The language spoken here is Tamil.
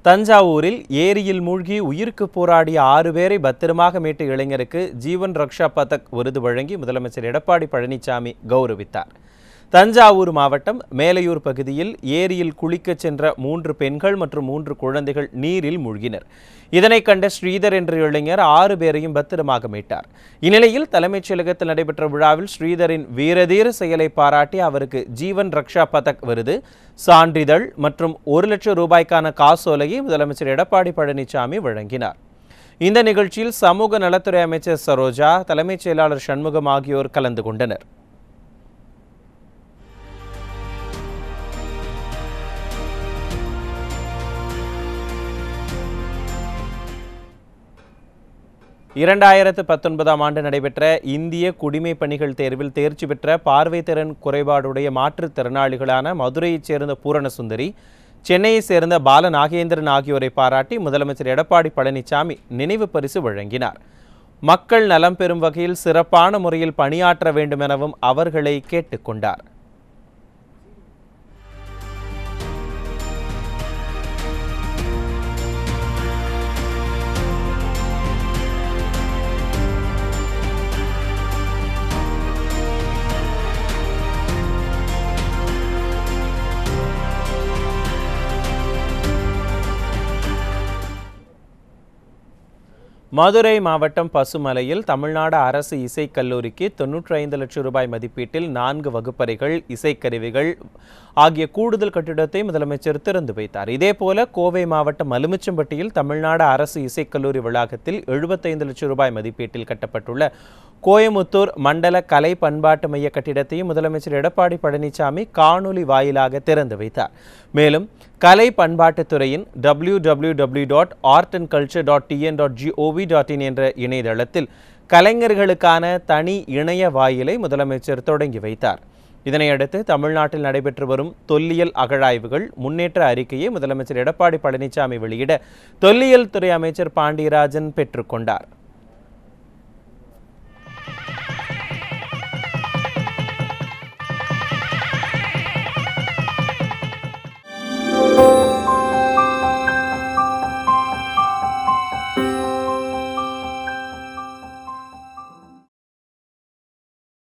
தஞ்சாவூரில் ஏரியில் மூழ்கி உயிருக்கு போராடிய ஆறு பேரை பத்திரமாக மீட்ட இளைஞருக்கு ஜீவன் ரக்ஷா பதக் விருது வழங்கி முதலமைச்சர் எடப்பாடி பழனிசாமி கௌரவித்தார் தஞ்சாவூர் மாவட்டம் மேலையூர் பகுதியில் ஏரியில் குளிக்கச் சென்ற மூன்று பெண்கள் மற்றும் மூன்று குழந்தைகள் நீரில் மூழ்கினர் இதனை கண்ட ஸ்ரீதர் என்ற இளைஞர் ஆறு பேரையும் பத்திரமாக மீட்டார் இந்நிலையில் தலைமைச் செயலகத்தில் நடைபெற்ற விழாவில் ஸ்ரீதரின் வீரதீர செயலை பாராட்டி அவருக்கு ஜீவன் ரக்ஷா பதக் விருது சான்றிதழ் மற்றும் ஒரு லட்சம் ரூபாய்க்கான காசோலையை முதலமைச்சர் எடப்பாடி பழனிசாமி வழங்கினார் இந்த நிகழ்ச்சியில் சமூக நலத்துறை அமைச்சர் சரோஜா தலைமைச் செயலாளர் சண்முகம் ஆகியோர் கலந்து கொண்டனர் இரண்டாயிரத்து பத்தொன்பதாம் ஆண்டு நடைபெற்ற இந்திய குடிமைப் பணிகள் தேர்வில் தேர்ச்சி பெற்ற பார்வைத்திறன் குறைபாடுடைய மாற்றுத்திறனாளிகளான மதுரையைச் சேர்ந்த பூரணசுந்தரி சென்னையைச் சேர்ந்த பால நாகேந்திரன் ஆகியோரை பாராட்டி முதலமைச்சர் எடப்பாடி பழனிசாமி நினைவு பரிசு வழங்கினார் மக்கள் நலம் பெறும் வகையில் சிறப்பான முறையில் பணியாற்ற வேண்டும் எனவும் அவர்களை கேட்டுக்கொண்டார் மதுரை மாவட்டம் பசுமலையில் தமிழ்நாடு அரசு இசைக் கல்லூரிக்கு தொன்னூற்றி ஐந்து லட்சம் ரூபாய் மதிப்பீட்டில் நான்கு வகுப்பறைகள் இசைக்கருவிகள் ஆகிய கூடுதல் கட்டிடத்தை முதலமைச்சர் திறந்து வைத்தார் இதேபோல கோவை மாவட்டம் மலுமிச்சம்பட்டியில் தமிழ்நாடு அரசு இசைக்கல்லூரி வளாகத்தில் எழுபத்தைந்து லட்சம் ரூபாய் மதிப்பீட்டில் கட்டப்பட்டுள்ள கோயமுத்தூர் மண்டல கலை பண்பாட்டு மைய கட்டிடத்தையும் முதலமைச்சர் எடப்பாடி பழனிசாமி காணொலி வாயிலாக திறந்து வைத்தார் மேலும் கலை பண்பாட்டுத்துறையின் W W W dot art and culture dot TN dot GOV dot in என்ற இணையதளத்தில் கலைஞர்களுக்கான தனி இணைய வாயிலை முதலமைச்சர் தொடங்கி வைத்தார் இதனையடுத்து தமிழ்நாட்டில் நடைபெற்று வரும் தொல்லியல் அகழாய்வுகள் முன்னேற்ற அறிக்கையை முதலமைச்சர் எடப்பாடி பழனிசாமி வெளியிட தொல்லியல் துறை அமைச்சர் பாண்டியராஜன் பெற்றுக்கொண்டார்